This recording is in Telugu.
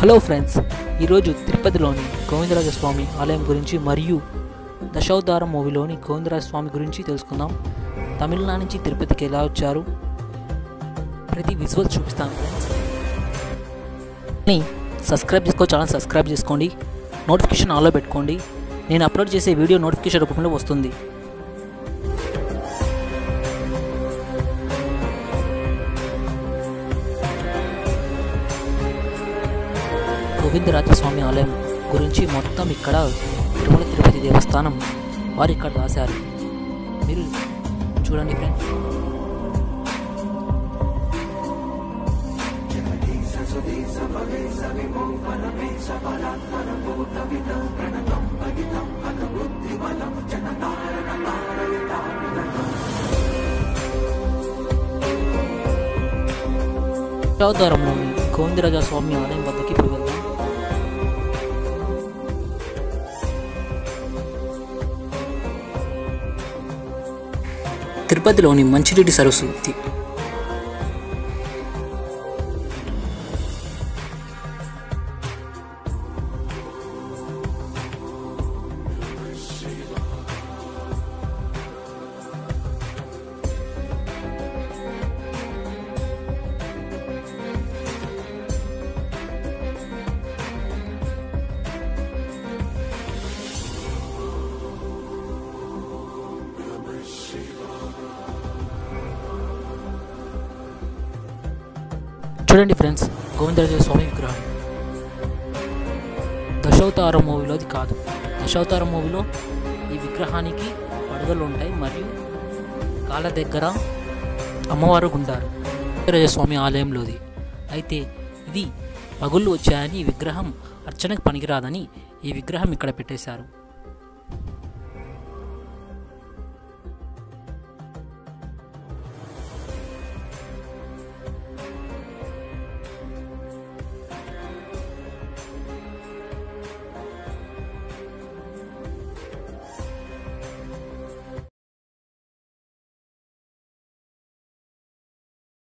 హలో ఫ్రెండ్స్ ఈరోజు తిరుపతిలోని గోవిందరాజ స్వామి ఆలయం గురించి మరియు దశావతారం మూవీలోని గోవిందరాజ స్వామి గురించి తెలుసుకుందాం తమిళనాడు నుంచి తిరుపతికి ఎలా వచ్చారు ప్రతి విజువల్ చూపిస్తాను ఫ్రెండ్స్ అని సబ్స్క్రైబ్ చేసుకో ఛానల్ సబ్స్క్రైబ్ చేసుకోండి నోటిఫికేషన్ ఆన్లో పెట్టుకోండి నేను అప్లోడ్ చేసే వీడియో నోటిఫికేషన్ రూపంలో వస్తుంది గోవిందరాజస్వామి ఆలయం గురించి మొత్తం ఇక్కడ తిరుమల తిరుపతి దేవస్థానం వారు ఇక్కడ రాశారు మీరు చూడండి ఫ్రెండ్స్ దశావతారంలోని గోవిందరాజ స్వామి ఆలయం వద్దకి ఇప్పుడు వెళ్దాం తిరుపతిలోని మంచినీటి సరస్సు ఇది చూడండి ఫ్రెండ్స్ గోవిందరాజ స్వామి విగ్రహం దశావతారం మూవీలో అది కాదు దశావతారం మూవీలో ఈ విగ్రహానికి పడగలు ఉంటాయి మరియు కాళ్ళ దగ్గర అమ్మవారు ఉంటారు గోవిందరాజ స్వామి ఆలయంలోది అయితే ఇది పగుళ్ళు వచ్చాయని ఈ విగ్రహం అర్చనకు పనికిరాదని ఈ విగ్రహం ఇక్కడ పెట్టేశారు